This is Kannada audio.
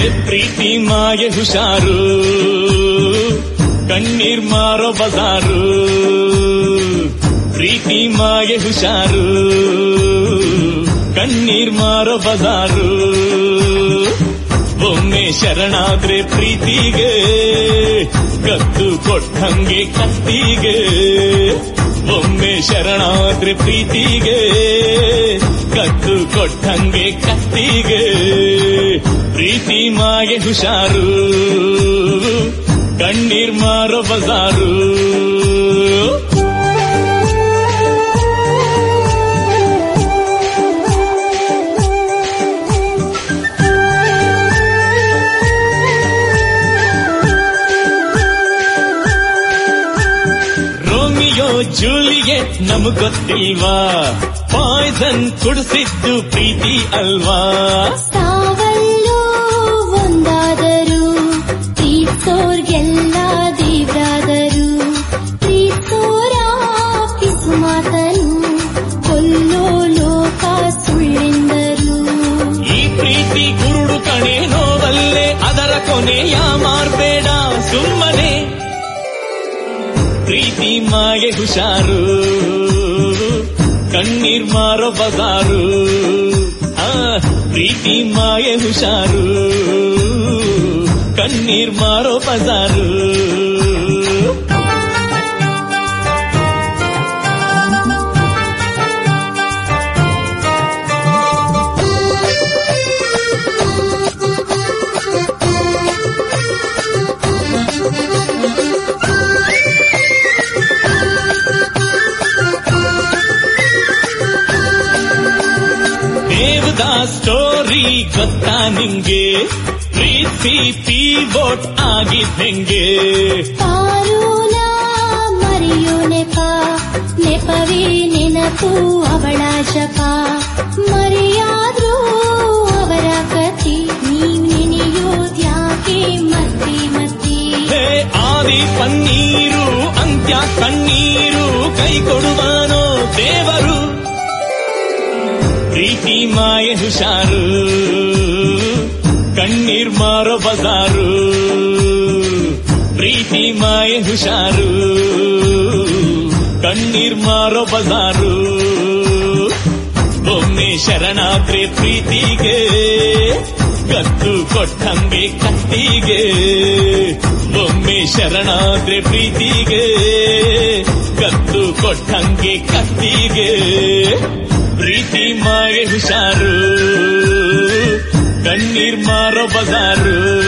ಪ್ರೀತಿ ಮಾಗೆ ಹುಷಾರು ಕಣ್ಣೀರ್ ಮಾರೋ ಬಜಾರು ಪ್ರೀತಿ ಮಾಗೆ ಹುಷಾರು ಕಣ್ಣೀರ್ ಮಾರೋ ಬಜಾರು ಒಮ್ಮೆ ಶರಣಾದ್ರೆ ಪ್ರೀತಿಗೆ ಕತ್ತು ಕೊಟ್ಟಂಗೆ ಕತ್ತಿಗೆ ಒಮ್ಮೆ ಶರಣಾದ್ರೆ ಪ್ರೀತಿಗೆ ಕತ್ತು ಕೊಟ್ಟಂಗೆ ಕತ್ತಿಗೆ ಪ್ರೀತಿ ಮಾಗೆ ಹುಷಾರು ಕಣ್ಣೀರ್ ಮಾರೋ ಬಜಾರು ರೋಮಿಯೋ ಜೂಲಿಯೆಟ್ ನಮಗ್ ಗೊತ್ತಿಲ್ವಾ ಪಾಯ್ಸನ್ ಕುಡಿಸಿದ್ದು ಪ್ರೀತಿ ಅಲ್ವಾ ಸಾವಲ್ಲೂ ಒಂದಾದರು ಪ್ರೀತೋರ್ಗೆಲ್ಲ ದೇವ್ರಾದರು ಪ್ರೀತೋರ ಪಿಸು ಮಾತನು ಕೊಲ್ಲೋ ಲೋಕ ಸುಳ್ಳೆಂದರು ಈ ಪ್ರೀತಿ ಕುರುಡು ಕಣೆ ನೋವಲ್ಲೇ ಅದರ ಕೊನೆಯ ಮಾರ್ಬೇಡ ಸುಮ್ಮನೆ ಪ್ರೀತಿ ಮಾಗೆ ಹುಷಾರು ಕಣ್ಣೀರ್ ಮಾರೋ ಬಜಾರು ಆ ಪ್ರೀತಿ ಮಾಗೆ ಹುಷಾರು ಕಣ್ಣೀರ್ ಮಾರೋ ಬಜಾರು ದೇವದ ಸ್ಟೋರಿ ಗೊತ್ತಾ ನಿಂಗೆ ಪ್ರೀತಿ ಪೀಬೋಟ್ ಆಗಿದ್ದಂಗೆ ಪಾರೂನ ಮರೆಯೋ ನೆಪ ನೆಪವೇ ನೆನಪು ಅವಳ ಜಪ ಮರೆಯಾದ್ರೂ ಅವರ ಕತಿ ನೀವ್ ನೆನೆಯೋದ್ಯಾಕೆ ಮತ್ತೆ ಮತ್ತೆ ಹೇ ಆದಿ ಪನ್ನೀರು ಅಂತ್ಯ ಕಣ್ಣೀರು ಕೈ ಕೊಡುವಾನೋ ದೇವರು ಪ್ರೀತಿ ಮಾಯೆ ಹುಷಾರು ಕಣ್ಣೀರ್ ಮಾರೋ ಬಜಾರು ಪ್ರೀತಿ ಮಾಯೆ ಹುಷಾರು ಕಣ್ಣೀರ್ ಮಾರೋ ಬಜಾರು ಒಮ್ಮೆ ಶರಣಾದ್ರೆ ಪ್ರೀತಿಗೆ ಕತ್ತು ಕೊಟ್ಟಂಗೆ ಕತ್ತಿಗೆ ಒಮ್ಮೆ ಶರಣಾದ್ರೆ ಪ್ರೀತಿಗೆ ಕತ್ತು ಕೊಟ್ಟಂಗೆ ಕತ್ತಿಗೆ ಪ್ರೀತಿ ಮಾಗೆ ಹುಷಾರು ಕಣ್ಣೀರ್ ಮಾರೋ ಬಜಾರು